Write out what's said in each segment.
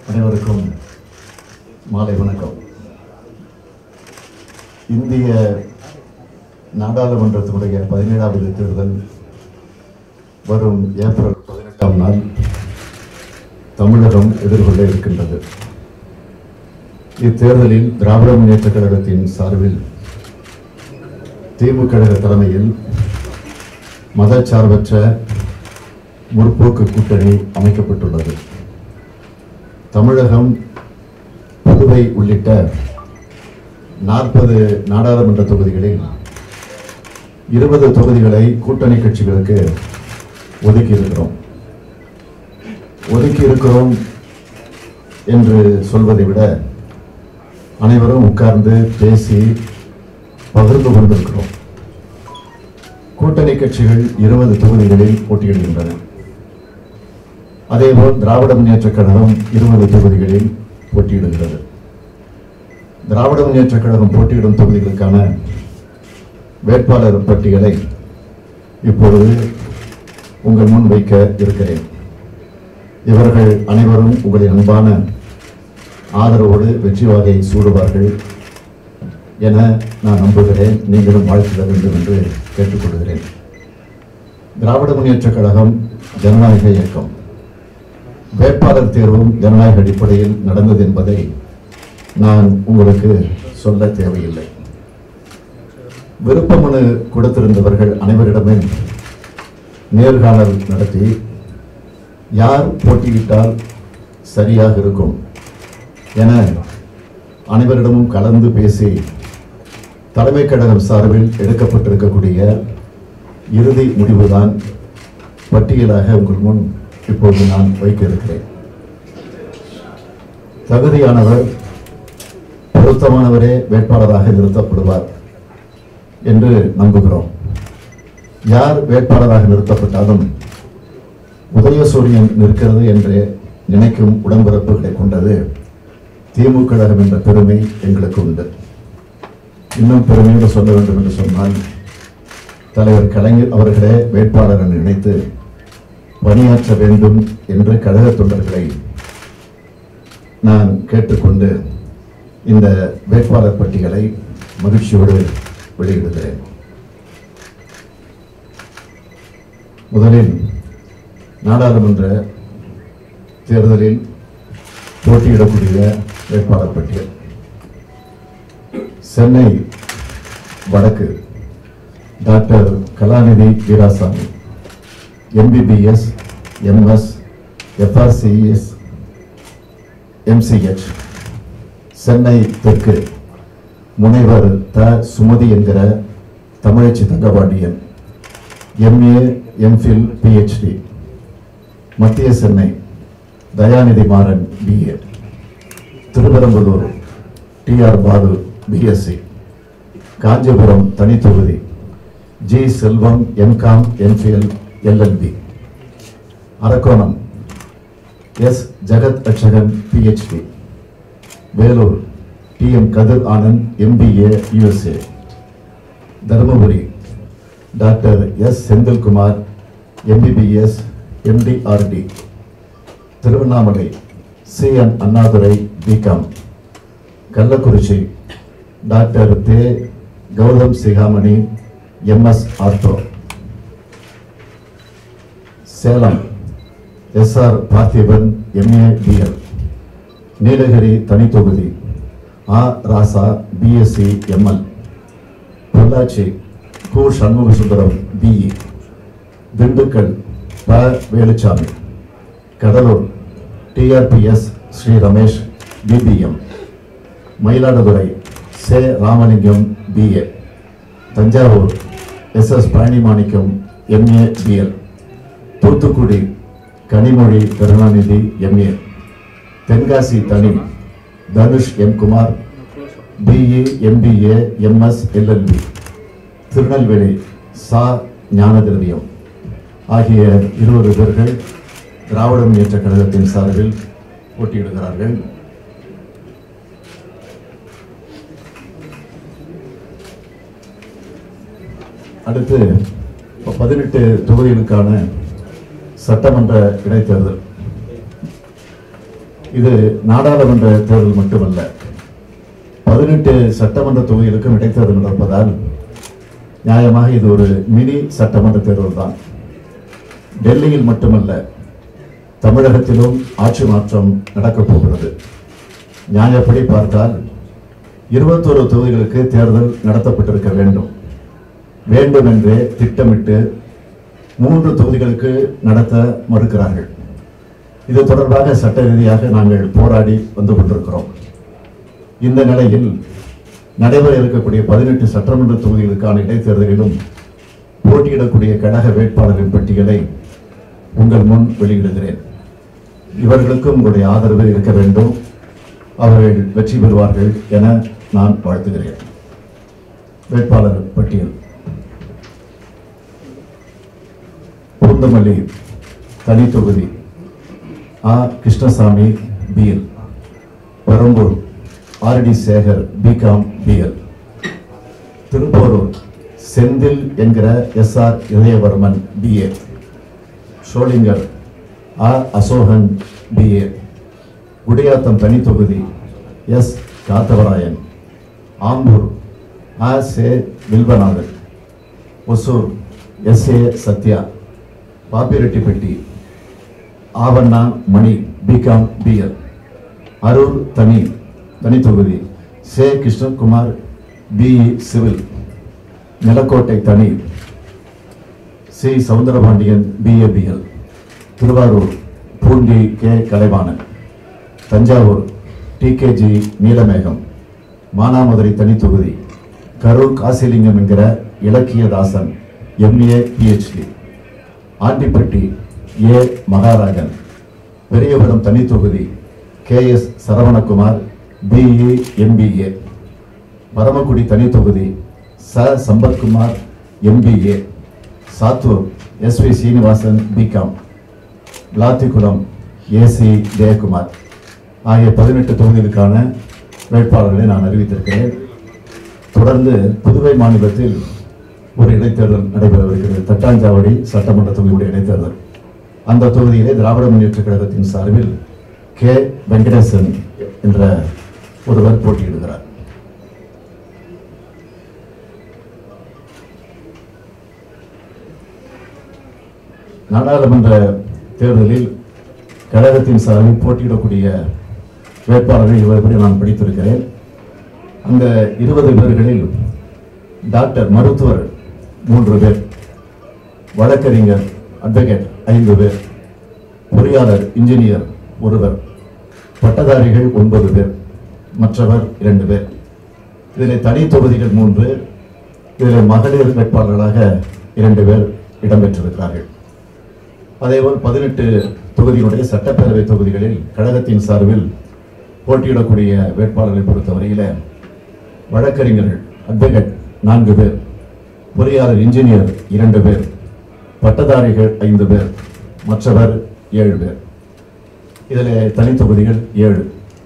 அனைவருக்கும் மாலை வணக்கம் இந்திய நாடாளுமன்றத்தினுடைய பதினேழாவது தேர்தல் வரும் ஏப்ரல் பதினெட்டாம் நாள் தமிழகம் எதிர்கொள்ள இருக்கின்றது இத்தேர்தலில் திராவிட முன்னேற்ற கழகத்தின் சார்பில் திமுக கழக தலைமையில் மதச்சார்பற்ற முற்போக்கு கூட்டணி அமைக்கப்பட்டுள்ளது தமிழகம் புதுவை உள்ளிட்ட நாற்பது நாடாளுமன்ற தொகுதிகளில் இருபது தொகுதிகளை கூட்டணி கட்சிகளுக்கு ஒதுக்கி இருக்கிறோம் ஒதுக்கி இருக்கிறோம் என்று சொல்வதை விட அனைவரும் உட்கார்ந்து பேசி பகிர்ந்து கொண்டிருக்கிறோம் கூட்டணி கட்சிகள் இருபது தொகுதிகளில் போட்டியிடுகின்றன அதேபோல் திராவிட முன்னேற்ற கழகம் இருபது தொகுதிகளில் போட்டியிடுகிறது திராவிட முன்னேற்ற கழகம் போட்டியிடும் தொகுதிகளுக்கான வேட்பாளர் பட்டியலை இப்பொழுது உங்கள் முன் வைக்க இருக்கிறேன் இவர்கள் அனைவரும் உங்களின் அன்பான ஆதரவோடு வெற்றி வாகை சூடுவார்கள் என நான் நம்புகிறேன் நீங்களும் வாழ்த்திட வேண்டும் என்று கேட்டுக்கொள்கிறேன் திராவிட முன்னேற்ற கழகம் ஜனநாயக இயக்கம் வேட்பாளர் தேர்வும் ஜனநாயக அடிப்படையில் நடந்தது என்பதை நான் உங்களுக்கு சொல்ல தேவையில்லை விருப்ப மனு கொடுத்திருந்தவர்கள் அனைவரிடமே நேர்காணல் நடத்தி யார் போட்டியிட்டால் சரியாக இருக்கும் என அனைவரிடமும் கலந்து பேசி தலைமை கழகம் சார்பில் எடுக்கப்பட்டிருக்கக்கூடிய இறுதி முடிவுதான் பட்டியலாக உங்கள் முன் இப்போது நான் வைக்க இருக்கிறேன் தகுதியானவர் பொருத்தமானவரே வேட்பாளராக நிறுத்தப்படுவார் என்று நம்புகிறோம் யார் வேட்பாளராக நிறுத்தப்பட்டாலும் உதயசூரியன் நிற்கிறது என்று நினைக்கும் உடன்பிறப்புகளை கொண்டது திமுக கழகம் என்ற பெருமை எங்களுக்கு உண்டு இன்னும் பெருமையோடு சொல்ல வேண்டும் என்று சொன்னால் தலைவர் கலைஞர் அவர்களே வேட்பாளர் என நினைத்து பணியாற்ற வேண்டும் என்று கழக தொண்டர்களை நான் கேட்டுக்கொண்டு இந்த வேட்பாளர் பட்டியலை மகிழ்ச்சியோடு வெளியிடுகிறேன் முதலில் நாடாளுமன்ற தேர்தலில் போட்டியிடக்கூடிய வேட்பாளர் பட்டியல் சென்னை வடக்கு doctor Kalanithi Veeraswamy MBBS MS FRCS MCh Chennai தெற்கு முனைவர் த சுமதி என்கிற Thamizhachi Thangapandian MA MPhil PhD மத்திய Chennai Dayanidhi Maran BA Tiruparambalur TR Baalu BSc Kanchipuram தனித்தொகுதி G Selvam MCom MPhil LLB Arakkonam S Jagath Ratchagan PhD Vellore D M Kathir Anand MBA USA Dharmapuri doctor S Senthilkumar MBBS MDRD Tiruvannamalai C N Annadurai BCom Kallakurichi doctor தே Gautham Sigamani MS ortho Salem SR Parthiban MA BL Nilgiri தனித்தொகுதி ஆ Raja BSc ML Pollachi கு Shanmuga Sundaram BE Dindigul ப Veluchamy Cuddalore TRPS Shri Ramesh BBM Mayiladuthurai சே Ramalingam BA Thanjavur S S Palanimanickam MA BL Thoothukudi Kanimozhi Karunanidhi MA Tenkasi தனி Dhanush M Kumar BE MBA MS LLB Tirunelveli சா ஞானதிரவியம் ஆகிய இருபது பேர்கள் திராவிட முன்னேற்ற கழகத்தின் சார்பில் போட்டியிடுகிறார்கள் அடுத்து இப்போ பதினெட்டு தொகுதிகளுக்கான சட்டமன்ற இடைத்தேர்தல் இது நாடாளுமன்ற தேர்தல் மட்டுமல்ல பதினெட்டு சட்டமன்ற தொகுதிகளுக்கும் இடைத்தேர்தல் நடப்பதால் நியாயமாக இது ஒரு மினி சட்டமன்ற தேர்தல் தான் டெல்லியில் மட்டுமல்ல தமிழகத்திலும் ஆட்சி மாற்றம் நடக்கப் போகிறது நியாயப்படி பார்த்தால் இருபத்தோரு தொகுதிகளுக்கு தேர்தல் நடத்தப்பட்டிருக்க வேண்டும் வேண்டும் என்றே திட்டமிட்டு மூன்று தொகுதிகளுக்கு நடத்த மறுக்கிறார்கள் இது தொடர்பாக சட்ட ரீதியாக நாங்கள் போராடி வந்து கொண்டிருக்கிறோம் இந்த நிலையில் நடைபெற இருக்கக்கூடிய பதினெட்டு சட்டமன்ற தொகுதிகளுக்கான இடைத்தேர்தலிலும் போட்டியிடக்கூடிய கழக வேட்பாளரின் பட்டியலை உங்கள் முன் வெளியிடுகிறேன் இவர்களுக்கும் உங்களுடைய ஆதரவு இருக்க வேண்டும் அவர்கள் வெற்றி பெறுவார்கள் என நான் வாழ்த்துகிறேன் வேட்பாளர் பட்டியல் பூந்தமல்லி தனி தொகுதி ஆ Krishnaswamy BL Perambur RD Sekar BCom BL Thiruporur Senthil என்கிற S R Idhayavarman BA Sholinghur ஆ அசோகன் பிஏ குடியாத்தம் தனி தொகுதி எஸ் காத்தவராயன் ஆம்பூர் ஆ சே வில்வநாதன் ஒசூர் எஸ் ஏ சத்யா பாப்பிரெட்டிப்பட்டி ஆவண்ணா மணி பிகாம் பிஎல் அரூர் தனி தனி தொகுதி சே கிருஷ்ணகுமார் பிஇ சிவில் நிலக்கோட்டை தனி C Soundarapandian BA BL Thiruvarur Poondi K Kalaivanan Thanjavur TKG Neelamegam Manamadurai தனி தொகுதி கரூர் காசிலிங்கம் என்கிற Ilakkiyadasan MA PhD Andipatti A Maharajan Periyakulam தனி தொகுதி K S Saravanakumar BE MBA Paramakudi தனி தொகுதி ச Sampathkumar MBA Sattur S V Srinivasan BCom Vilathikulam AC Jayakumar ஆகிய பதினெட்டு தொகுதிகளுக்கான வேட்பாளர்களை நான் அறிவித்திருக்கிறேன் தொடர்ந்து புதுவை மாநிலத்தில் ஒரு இடைத்தேர்தல் நடைபெறவிருக்கிறது தட்டாஞ்சாவடி சட்டமன்ற தொகுதியுடைய இடைத்தேர்தல் அந்த தொகுதியிலே திராவிட முன்னேற்ற கழகத்தின் சார்பில் கே வெங்கடேசன் என்ற ஒருவர் போட்டியிடுகிறார் நாடாளுமன்ற தேர்தலில் கழகத்தின் சார்பில் போட்டியிடக்கூடிய வேட்பாளர்கள் இருபது நான் படித்திருக்கிறேன் அந்த இருபது பேர்களில் டாக்டர் மருத்துவர் மூன்று பேர் வழக்கறிஞர் அட்வொகேட் ஐந்து பேர் பொறியாளர் இன்ஜினியர் ஒருவர் பட்டதாரிகள் ஒன்பது பேர் மற்றவர் இரண்டு பேர் இதில் தனி தொகுதிகள் மூன்று இதில் மகளிர் வேட்பாளர்களாக இரண்டு பேர் இடம்பெற்றிருக்கிறார்கள் அதேபோல் பதினெட்டு தொகுதியினுடைய சட்டப்பேரவை தொகுதிகளில் கழகத்தின் சார்பில் போட்டியிடக்கூடிய வேட்பாளர்களை பொறுத்தவரையில வழக்கறிஞர்கள் அட்வொகேட் நான்கு பேர் பொறியாளர் இன்ஜினியர் இரண்டு பேர் பட்டதாரிகள் ஐந்து பேர் மற்றவர் ஏழு பேர் இதில் தனி தொகுதிகள் ஏழு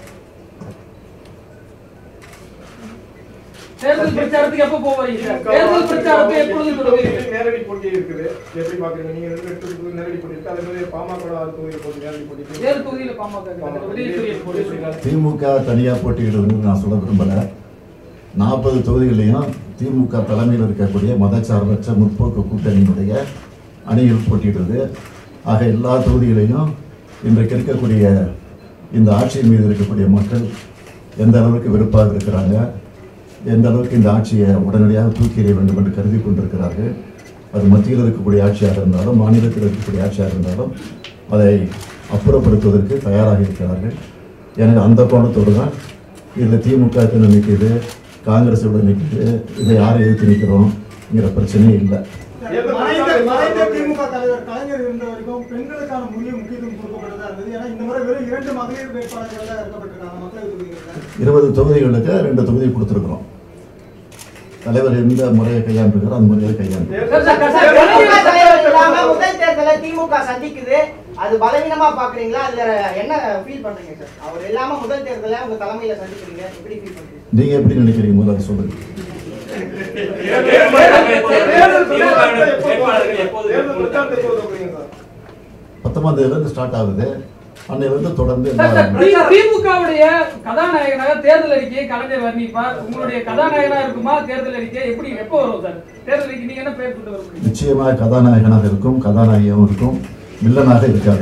தேர்தல் பிரச்சாரத்துக்கு எப்ப போவீங்க சார் தேர்தல் பிரச்சாரத்தை எப்பொழுது தொடங்குவீங்க நேரடி போட்டி இருக்குது எப்படி பாக்குறீங்க நீங்க ரெண்டு இடத்துக்கு நேரடி போட்டி இருக்கு அதே மாதிரி பாமக ஆறு தொகுதியில் போட்டி நேரடி போட்டி இருக்கு. வேறு தொகுதியில பாமக இருக்காங்க. விடுதலை போட்டி திமுக தனியாக போட்டியிடுவதுன்னு நான் சொல்ல விரும்பலை நாற்பது தொகுதிகளையும் திமுக தலைமையில் இருக்கக்கூடிய மதச்சார்பற்ற முற்போக்கு கூட்டணியினுடைய அணியில் போட்டியிடுது ஆக எல்லா தொகுதிகளையும் இன்றைக்கு இருக்கக்கூடிய இந்த ஆட்சியின் மீது இருக்கக்கூடிய மக்கள் எந்த அளவுக்கு வெறுப்பாக இருக்கிறாங்க எந்த அளவுக்கு இந்த ஆட்சியை உடனடியாக தூக்கி எறிய வேண்டும் என்று கருதி கொண்டிருக்கிறார்கள் அது மத்தியில் இருக்கக்கூடிய ஆட்சியாக இருந்தாலும் மாநிலத்தில் இருக்கக்கூடிய ஆட்சியாக இருந்தாலும் அதை அப்புறப்படுத்துவதற்கு தயாராக இருக்கிறார்கள் எனவே அந்த கோணத்தோடு தான் இதில் திமுக எத்தனை நிற்கிது காங்கிரஸ் எவ்வளோ நிற்கிது இதை யாரை எதிர்த்து நிற்கிறோங்கிற பிரச்சனையே இல்லை மறைந்த மறைந்த திமுக தலைவர் கலைஞர் இருந்த வரைக்கும் பெண்களுக்கான முக்கிய முக்கியத்துவம் கொடுக்கப்பட்டதா இருந்தது ஏன்னா இந்த முறை வெறும் இரண்டு மகளிர் வேட்பாளர்கள் தான் இருக்கப்பட்டிருக்காங்க மக்களவை தொகுதிகளில் இருபது தொகுதிகளுக்கு ரெண்டு தொகுதி கொடுத்துருக்குறோம் தலைவர் எந்த முறையை கையாண்டுருக்காரோ அந்த முறையை கையாண்டு sir, sir, sir, DMK Kalaignar தலைவர் இல்லாம முதல் தேர்தலை திமுக சந்திக்குது அது பலவீனமா பாக்குறீங்களா அதுல என்ன ஃபீல் பண்றீங்க சார் அவர் இல்லாம முதல் தேர்தலை உங்க தலைமையில சந்திக்கிறீங்க எப்படி ஃபீல் பண்றீங்க நீங்க எப்படி நினைக்கிறீங்க முதல்ல அதை சொல்லுங்க தேர்தல் பிரச்சாரத்தை எப்போ- தேர்தல் பிரச்சாரத்தை எப்போ தொடங்குறீங்க சார் பத்தொன்பதாம் தேதியிலிருந்து ஸ்டார்ட் ஆகுது அன்னையிலிருந்து தொடர்ந்து சார், சார், எல்லா- தி- திமுகவுடைய கதாநாயகனாக தேர்தல் அறிக்கையை கலைஞர் வர்ணிப்பார் உங்களுடைய கதாநாயகனா இருக்குமா தேர்தல் அறிக்கை எப்படி எப்போ வரும் சார் தேர்தல் அறிக்கை நீங்க என்ன பேர் கொண்டு வர முடியும் நிச்சயமாக கதாநாயகனாக இருக்கும் கதாநாயகியாகவும் இருக்கும் வில்லனாக இருக்காது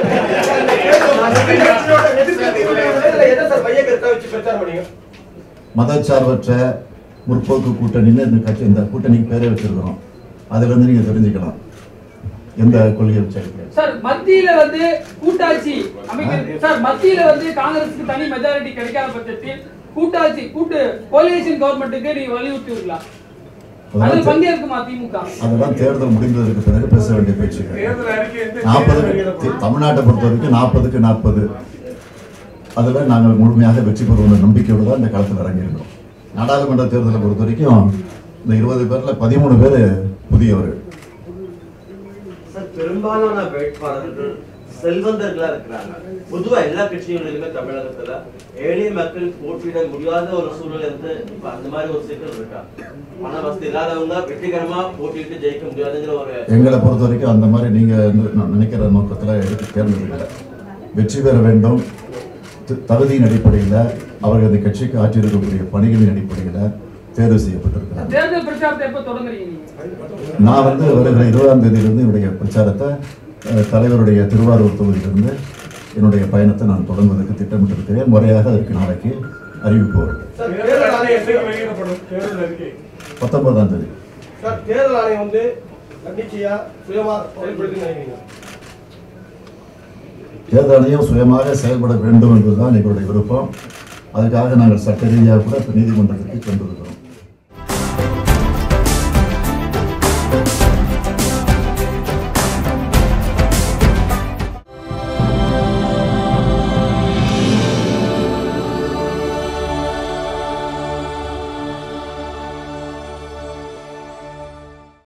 என்ன சார் மைய கருத்தா வச்சு பிரச்சாரம் பண்ணீங்க மதச்சார்பற்ற முற்போக்கு கூட்டணின்னு இந்த கட்சி இந்த கூட்டணிக்கு பேரே வச்சிருக்கிறோம் அதுல இருந்து நீங்க தெரிஞ்சுக்கலாம் எந்த கொள்கையை வச்சிருக்கீங்க சார் மத்தியில வந்து கூட்டாட்சி அமைக்க சார் மத்தியில வந்து காங்கிரஸுக்கு தனி மெஜாரிட்டி கிடைக்காத பட்சத்தில் கூட்டாட்சி கூட்டு கோலியேஷன் கவர்மெண்ட்டுக்கு நீங்க வலியுறுத்துவீங்களா அதில் அதெல்லாம் தே- பங்கேற்குமா திமுக அதெல்லாம் தேர்தல் முடிந்ததற்கு பிறகு பேச வேண்டிய பேச்சுகள் தேர்தல் அறிக்கை வந்து நாற்பதுக்கு தமிழ்நாட்டை பொறுத்த வரைக்கும் நாற்பதுக்கு நாற்பது அதுல நாங்கள் முழுமையாக வெற்றி பெறுவோம் நம்பிக்கையோடு தான் இந்த களத்தில் இறங்கியிருக்கோம் நாடாளுமன்ற தேர்தலை பொறுத்த வரைக்கும் இந்த இருபது பேர்ல பதிமூணு பேர் புதியவர்கள் சார் பெரும்பாலான வேட்பாளர்கள் செல்வந்தர்களா இருக்கிறாங்க பொதுவா எல்லா கட்சிகளிலுமே தமிழகத்துல எளிய மக்கள் போட்டியிட முடியாத ஒரு சூழ்நிலை இருந்து இப்ப அந்த மாதிரி ஒரு சிக்கல் இருக்கா பண வசதி இல்லாதவங்க வெற்றிகரமா போட்டியிட்டு ஜெயிக்க முடியாதுங்கிற ஒரு எங்களை பொறுத்த வரைக்கும் அந்த மாதிரி நீங்க வந்து நான் நினைக்கிற நோக்கத்துல எடுத்து தேர்ந்தெடுக்கல வெற்றி பெற வேண்டும் தி- தகுதியின் அடிப்படையில் அவர்கள் இந்த கட்சிக்கு ஆற்றியிருக்கக்கூடிய பணிகளின் அடிப்படையில் தேர்வு செய்யப்பட்டிருக்கிறார் தேர்தல் பிரச்சாரத்தை எப்ப தொடங்குறீங்க நீங்க நான் வந்து வருகிற இருபதாம் தேதியிலிருந்து என்னுடைய பிரச்சாரத்தை அஹ், தலைவருடைய திருவாரூர் தொகுதியிலிருந்து என்னுடைய பயணத்தை நான் தொடங்குவதற்கு திட்டமிட்டிருக்கிறேன் முறையாக அதற்கு நாளைக்கு அறிவிப்பு வரும் சார் தேர்தல் ஆணையம் என்றைக்கு வெளியிடப்படும் தேர்தல் அறிக்கை பத்தொன்பதாம் தேதி சார் தேர்தல் ஆணையம் வந்து தன்னிச்சையா சுயமா செயல்படுதுன்னு நினைக்கிறீங்க தேர்தல் ஆணையம் சுயமாக செயல்பட வேண்டும் என்பதுதான் எங்களுடைய விருப்பம் அதுக்காக நாங்கள் சட்ட ரீதியாக கூட இப்ப நீதிமன்றத்திற்கு சென்றிருக்கிறோம்